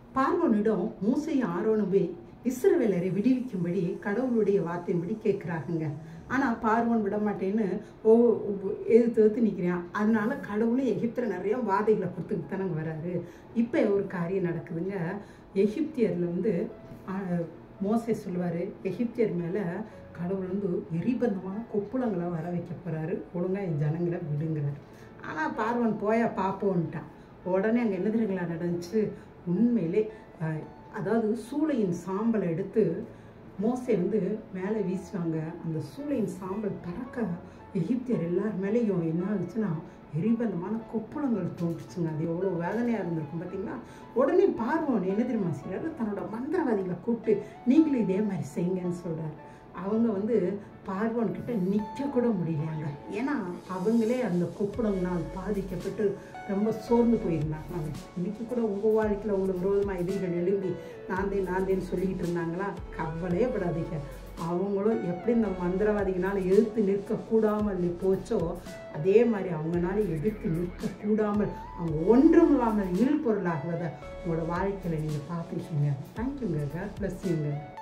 பார்வோனிடம் மூசையும் ஆரோனும் போய் இஸ்ரவேலரை விடுவிக்கும்படி கடவுளுடைய வார்த்தையின்படி கேட்குறாங்க ஆனால் பார்வோன் விட மாட்டேன்னு ஓ ஒ- எதிர்த்து எதிர்த்து நிற்கிறான் அதனால கடவுளும் எகிப்தில் நிறைய வாதைகளை கொடுத்துக்கிட்டு தானங்க வராரு இப்போ ஒரு காரியம் நடக்குதுங்க எகிப்தியரில் வந்து ஆஹ், மோசே சொல்லுவார் எகிப்தியர் மேலே கடவுள் வந்து எரிபந்தமான கொப்புளங்களை வர வைக்க போகிறாரு ஒழுங்கா என் ஜனங்களை விடுங்கிறார் ஆனால் பார்வன் போயா பார்ப்போன்ட்டான் உடனே அங்கே என்ன தெரியுங்களா நடந்துச்சு உண்மையிலே ஆஹ், அதாவது சூளையின் சாம்பலை எடுத்து மோசே வந்து மேலே வீசுவாங்க அந்த சூளையின் சாம்பல் பறக்க எகிப்தியர் எல்லார் மேலேயும் என்ன ஆச்சுன்னா எரிபந்தமான கொப்புளங்கள் தோன்றுச்சுங்க அது எவ்வளோ வேதனையாக இருந்திருக்கும் பார்த்தீங்களா உடனே பார்வோன் என்ன தெரியுமா செய்யறாரு தன்னோட மந்திரவாதிகளை கூப்பிட்டு நீங்களும் இதே மாதிரி செய்யுங்கன்னு சொல்றாரு அவங்க வந்து பார்வோன் கிட்ட நிற்க கூட முடியலையாங்க ஏன்னா அவங்களே அந்த கொப்புளங்களால் பாதிக்கப்பட்டு ரொம்ப சோர்ந்து போயிருந்தாங்க அவங்க இன்னைக்கு கூட உங்கள் வாழ்க்கையில் உங்களுக்கு விரோதமாக எதிரிகள் எழும்பி நாந்தே நாந்தேன்னு சொல்லிக்கிட்டு இருந்தாங்களா கவலையே படாதீங்க அவங்களும் எப்படி இந்த மந்திரவாதிகளால் எதிர்த்து நிற்க கூடாமல் போச்சோ அதே மாதிரி அவங்களால எதிர்த்து நிற்க கூடாமல் அவங்க ஒன்றும் இல்லாமல் இல் பொருளாகுவதை உங்களோட வாழ்க்கையில் நீங்கள் பார்த்துருக்கீங்க தேங்க்யூங்க காட் பிளஸ்ஸிங்க